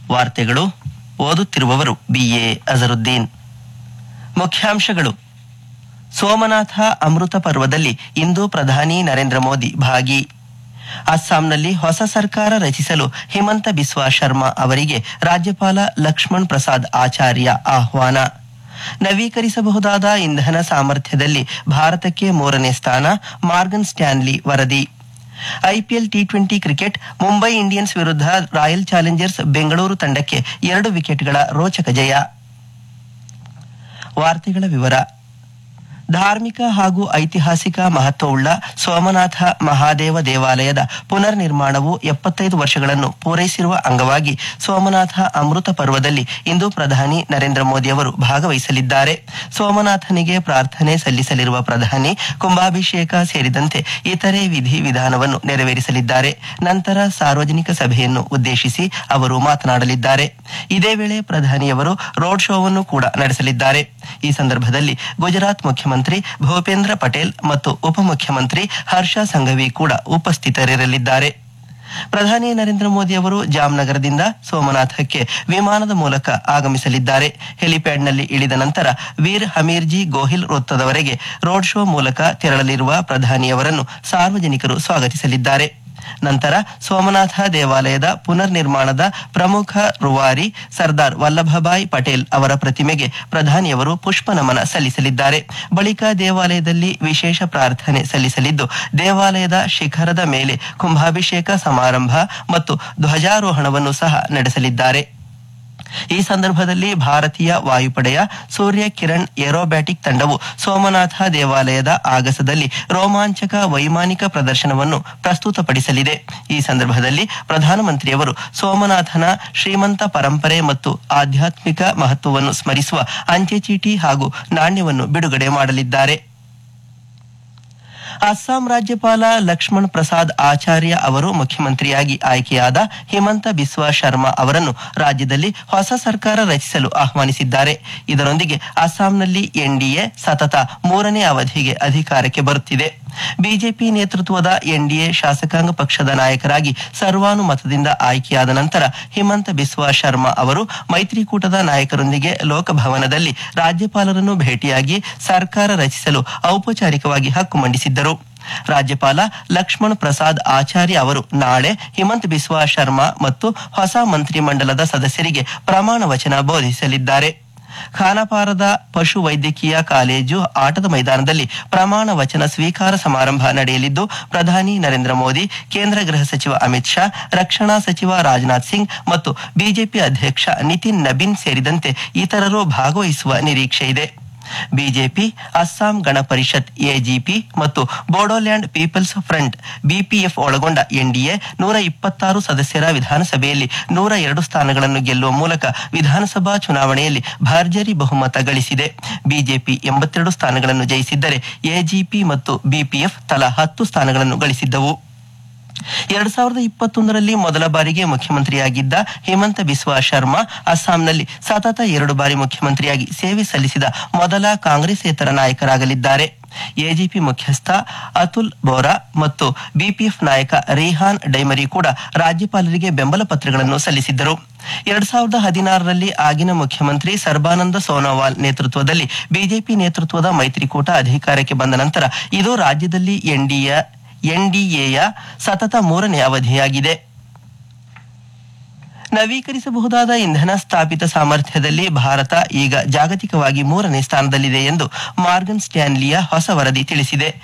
ವಾರ್ತೆಗಳು ಓದುತ್ತಿರುವವರು ಬಿಎ ಅಜರುದ್ದೀನ್ ಮುಖ್ಯಾಂಶಗಳು ಸೋಮನಾಥ ಅಮೃತ ಪರ್ವದಲ್ಲಿ ಇಂದು ಪ್ರಧಾನಿ ನರೇಂದ್ರ ಮೋದಿ ಭಾಗಿ ಅಸ್ಸಾಂನಲ್ಲಿ ಹೊಸ ಸರ್ಕಾರ ರಚಿಸಲು ಹಿಮಂತ ಬಿಸ್ವಾ ಶರ್ಮಾ ಅವರಿಗೆ ರಾಜ್ಯಪಾಲ ಲಕ್ಷ್ಮಣ್ ಪ್ರಸಾದ್ ಆಚಾರ್ಯ ಆಹ್ವಾನ ನವೀಕರಿಸಬಹುದಾದ ಇಂಧನ ಸಾಮರ್ಥ್ಯದಲ್ಲಿ ಭಾರತಕ್ಕೆ ಮೂರನೇ ಸ್ಥಾನ ಮಾರ್ಗನ್ ಸ್ಟ್ಯಾನ್ಲಿ ವರದಿ IPL T twenty cricket Mumbai Indians ವಿರುದ್ಧ ರಾಯಲ್ ಚಾಲೆಂಜರ್ಸ್ ಬೆಂಗಳೂರು ತಂಡಕ್ಕೆ ಎರಡು ವಿಕೆಟ್ಗಳ ರೋಚಕ ಜಯ ವಾರ್ತೆಗಳ ವಿವರ ಧಾರ್ಮಿಕ ಹಾಗೂ ಐತಿಹಾಸಿಕ ಮಹತ್ವವುಳ್ಳ ಸೋಮನಾಥ ಮಹಾದೇವ ದೇವಾಲಯದ ಪುನರ್ ನಿರ್ಮಾಣವು ಎಪ್ಪತ್ತೈದು ವರ್ಷಗಳನ್ನು ಪೂರೈಸಿರುವ ಅಂಗವಾಗಿ ಸೋಮನಾಥ ಅಮೃತ ಪರ್ವದಲ್ಲಿ ಇಂದು ಪ್ರಧಾನಿ ನರೇಂದ್ರ ಮೋದಿ ಅವರು ಭಾಗವಹಿಸಲಿದ್ದಾರೆ ಸೋಮನಾಥನಿಗೆ ಪ್ರಾರ್ಥನೆ ಸಲ್ಲಿಸಲಿರುವ ಪ್ರಧಾನಿ ಕುಂಭಾಭಿಷೇಕ ಸೇರಿದಂತೆ ಇತರೆ ವಿಧಿ ವಿಧಾನವನ್ನು ನೆರವೇರಿಸಲಿದ್ದಾರೆ ನಂತರ ಸಾರ್ವಜನಿಕ ಸಭೆಯನ್ನು ಉದ್ದೇಶಿಸಿ ಅವರು ಮಾತನಾಡಲಿದ್ದಾರೆ ಇದೇ ವೇಳೆ ಪ್ರಧಾನಿಯವರು ರೋಡ್ ಶೋವನ್ನು ಕೂಡ ನಡೆಸಲಿದ್ದಾರೆ ಈ ಸಂದರ್ಭದಲ್ಲಿ ಗುಜರಾತ್ ಮುಖ್ಯಮಂತ್ರಿ ಭೂಪೇಂದ್ರ ಪಟೇಲ್ ಮತ್ತು ಉಪಮುಖ್ಯಮಂತ್ರಿ ಹರ್ಷ ಸಂಘವಿ ಕೂಡ ಉಪಸ್ಥಿತರಿರಲಿದ್ದಾರೆ ಪ್ರಧಾನಿ ನರೇಂದ್ರ ಮೋದಿ ಅವರು ಜಾಮ್ನಗರದಿಂದ ಸೋಮನಾಥಕ್ಕೆ ವಿಮಾನದ ಮೂಲಕ ಆಗಮಿಸಲಿದ್ದಾರೆ ಹೆಲಿಪ್ಯಾಡ್ನಲ್ಲಿ ಇಳಿದ ನಂತರ ವೀರ್ ಹಮೀರ್ಜಿ ಗೋಹಿಲ್ ವೃತ್ತದವರೆಗೆ ರೋಡ್ ಶೋ ಮೂಲಕ ತೆರಳಲಿರುವ ಪ್ರಧಾನಿಯವರನ್ನು ಸಾರ್ವಜನಿಕರು ಸ್ವಾಗತಿಸಲಿದ್ದಾರೆ ನಂತರ ಸೋಮನಾಥ ದೇವಾಲಯದ ಪುನರ್ ನಿರ್ಮಾಣದ ಪ್ರಮುಖ ರೂವಾರಿ ಸರ್ದಾರ್ ವಲ್ಲಭಭಾಯ್ ಪಟೇಲ್ ಅವರ ಪ್ರತಿಮೆಗೆ ಪ್ರಧಾನಿಯವರು ಪುಷ್ಪ ನಮನ ಸಲ್ಲಿಸಲಿದ್ದಾರೆ ಬಳಿಕ ದೇವಾಲಯದಲ್ಲಿ ವಿಶೇಷ ಪ್ರಾರ್ಥನೆ ಸಲ್ಲಿಸಲಿದ್ದು ದೇವಾಲಯದ ಶಿಖರದ ಮೇಲೆ ಕುಂಭಾಭಿಷೇಕ ಸಮಾರಂಭ ಮತ್ತು ಧ್ವಜಾರೋಹಣವನ್ನು ಸಹ ನಡೆಸಲಿದ್ದಾರೆ ಈ ಸಂದರ್ಭದಲ್ಲಿ ಭಾರತೀಯ ವಾಯುಪಡೆಯ ಸೂರ್ಯ ಕಿರಣ್ ಏರೋಬ್ಯಾಟಿಕ್ ತಂಡವು ಸೋಮನಾಥ ದೇವಾಲಯದ ಆಗಸದಲ್ಲಿ ರೋಮಾಂಚಕ ವೈಮಾನಿಕ ಪ್ರದರ್ಶನವನ್ನು ಪ್ರಸ್ತುತಪಡಿಸಲಿದೆ ಈ ಸಂದರ್ಭದಲ್ಲಿ ಪ್ರಧಾನಮಂತ್ರಿಯವರು ಸೋಮನಾಥನ ಶ್ರೀಮಂತ ಪರಂಪರೆ ಮತ್ತು ಆಧ್ಯಾತ್ಮಿಕ ಮಹತ್ವವನ್ನು ಸ್ಮರಿಸುವ ಅಂಚೆ ಚೀಟಿ ಹಾಗೂ ನಾಣ್ಯವನ್ನು ಬಿಡುಗಡೆ ಮಾಡಲಿದ್ದಾರೆ ಅಸ್ಸಾಂ ರಾಜ್ಯಪಾಲ ಲಕ್ಷ್ಮಣ್ ಪ್ರಸಾದ್ ಆಚಾರ್ಯ ಅವರು ಮುಖ್ಯಮಂತ್ರಿಯಾಗಿ ಆಯ್ಕೆಯಾದ ಹಿಮಂತ ಬಿಸ್ವಾ ಶರ್ಮಾ ಅವರನ್ನು ರಾಜ್ಯದಲ್ಲಿ ಹೊಸ ಸರ್ಕಾರ ರಚಿಸಲು ಆಹ್ವಾನಿಸಿದ್ದಾರೆ ಇದರೊಂದಿಗೆ ಅಸ್ಸಾಂನಲ್ಲಿ ಎನ್ಡಿಎ ಸತತ ಮೂರನೇ ಅವಧಿಗೆ ಅಧಿಕಾರಕ್ಕೆ ಬರುತ್ತಿದೆ ಬಿಜೆಪಿ ನೇತೃತ್ವದ ಎನ್ಡಿಎ ಶಾಸಕಾಂಗ ಪಕ್ಷದ ನಾಯಕರಾಗಿ ಸರ್ವಾನುಮತದಿಂದ ಆಯ್ಕೆಯಾದ ನಂತರ ಹಿಮಂತ ಬಿಸ್ವಾ ಶರ್ಮಾ ಅವರು ಮೈತ್ರಿಕೂಟದ ನಾಯಕರೊಂದಿಗೆ ಲೋಕಭವನದಲ್ಲಿ ರಾಜ್ಯಪಾಲರನ್ನು ಭೇಟಿಯಾಗಿ ಸರ್ಕಾರ ರಚಿಸಲು ಔಪಚಾರಿಕವಾಗಿ ಹಕ್ಕು ಮಂಡಿಸಿದ್ದರು ರಾಜ್ಯಪಾಲ ಲಕ್ಷ್ಮಣ್ ಪ್ರಸಾದ್ ಆಚಾರ್ಯ ಅವರು ನಾಳೆ ಹಿಮಂತ್ ಬಿಸ್ವಾ ಶರ್ಮಾ ಮತ್ತು ಹೊಸ ಮಂತ್ರಿಮಂಡಲದ ಸದಸ್ಯರಿಗೆ ಪ್ರಮಾಣ ವಚನ ಬೋಧಿಸಲಿದ್ದಾರೆ ಖಾನಾಪಾರದ ಪಶು ವೈದ್ಯಕೀಯ ಕಾಲೇಜು ಆಟದ ಮೈದಾನದಲ್ಲಿ ಪ್ರಮಾಣ ವಚನ ಸ್ವೀಕಾರ ಸಮಾರಂಭ ನಡೆಯಲಿದ್ದು ಪ್ರಧಾನಿ ನರೇಂದ್ರ ಮೋದಿ ಕೇಂದ್ರ ಗೃಹ ಸಚಿವ ಅಮಿತ್ ಶಾ ರಕ್ಷಣಾ ಸಚಿವ ರಾಜನಾಥ್ ಸಿಂಗ್ ಮತ್ತು ಬಿಜೆಪಿ ಅಧ್ಯಕ್ಷ ನಿತಿನ್ ನಬೀನ್ ಸೇರಿದಂತೆ ಇತರರು ಭಾಗವಹಿಸುವ ನಿರೀಕ್ಷೆ ಇದೆ ಬಿಜೆಪಿ ಅಸ್ಸಾಂ ಗಣ ಪರಿಷತ್ ಎಜಿಪಿ ಮತ್ತು ಬೋಡೋಲ್ಯಾಂಡ್ ಪೀಪಲ್ಸ್ ಫ್ರಂಟ್ ಬಿಪಿಎಫ್ ಒಳಗೊಂಡ ಎನ್ಡಿಎ ನೂರ ಇಪ್ಪತ್ತಾರು ಸದಸ್ಯರ ವಿಧಾನಸಭೆಯಲ್ಲಿ ನೂರ ಎರಡು ಸ್ಥಾನಗಳನ್ನು ಗೆಲ್ಲುವ ಮೂಲಕ ವಿಧಾನಸಭಾ ಚುನಾವಣೆಯಲ್ಲಿ ಭರ್ಜರಿ ಬಹುಮತ ಗಳಿಸಿದೆ ಬಿಜೆಪಿ ಎಂಬತ್ತೆರಡು ಸ್ಥಾನಗಳನ್ನು ಜಯಿಸಿದ್ದರೆ ಎಜಿಪಿ ಮತ್ತು ಬಿಪಿಎಫ್ ತಲಾ ಹತ್ತು ಸ್ಥಾನಗಳನ್ನು ಗಳಿಸಿದ್ದವು ಎರಡ್ ಸಾವಿರದ ಇಪ್ಪತ್ತೊಂದರಲ್ಲಿ ಮೊದಲ ಬಾರಿಗೆ ಮುಖ್ಯಮಂತ್ರಿಯಾಗಿದ್ದ ಹಿಮಂತ ಬಿಸ್ವಾ ಶರ್ಮಾ ಅಸ್ಸಾಂನಲ್ಲಿ ಸತತ ಎರಡು ಬಾರಿ ಮುಖ್ಯಮಂತ್ರಿಯಾಗಿ ಸೇವೆ ಸಲ್ಲಿಸಿದ ಮೊದಲ ಕಾಂಗ್ರೆಸ್ಸೇತರ ನಾಯಕರಾಗಲಿದ್ದಾರೆ ಎಜಿಪಿ ಮುಖ್ಯಸ್ಥ ಅತುಲ್ ಬೋರಾ ಮತ್ತು ಬಿಪಿಎಫ್ ನಾಯಕ ರಿಹಾನ್ ಡೈಮರಿ ಕೂಡ ರಾಜ್ಯಪಾಲರಿಗೆ ಬೆಂಬಲ ಪತ್ರಗಳನ್ನು ಸಲ್ಲಿಸಿದ್ದರು ಎರಡ್ ಸಾವಿರದ ಹದಿನಾರರಲ್ಲಿ ಆಗಿನ ಮುಖ್ಯಮಂತ್ರಿ ಸರ್ಬಾನಂದ ಸೋನೋವಾಲ್ ನೇತೃತ್ವದಲ್ಲಿ ಬಿಜೆಪಿ ನೇತೃತ್ವದ ಮೈತ್ರಿಕೂಟ ಅಧಿಕಾರಕ್ಕೆ ಬಂದ ನಂತರ ಇದು ರಾಜ್ಯದಲ್ಲಿ ಎನ್ಡಿಎ ಎನ್ಡಿಎಯ ಸತತ ಮೂರನೇ ಅವಧಿಯಾಗಿದೆ ನವೀಕರಿಸಬಹುದಾದ ಇಂಧನ ಸ್ಥಾಪಿತ ಸಾಮರ್ಥ್ಯದಲ್ಲಿ ಭಾರತ ಈಗ ಜಾಗತಿಕವಾಗಿ ಮೂರನೇ ಸ್ಥಾನದಲ್ಲಿದೆ ಎಂದು ಮಾರ್ಗನ್ ಸ್ಟ್ಯಾನ್ಲಿಯ ಹೊಸ ವರದಿ ತಿಳಿಸಿದೆ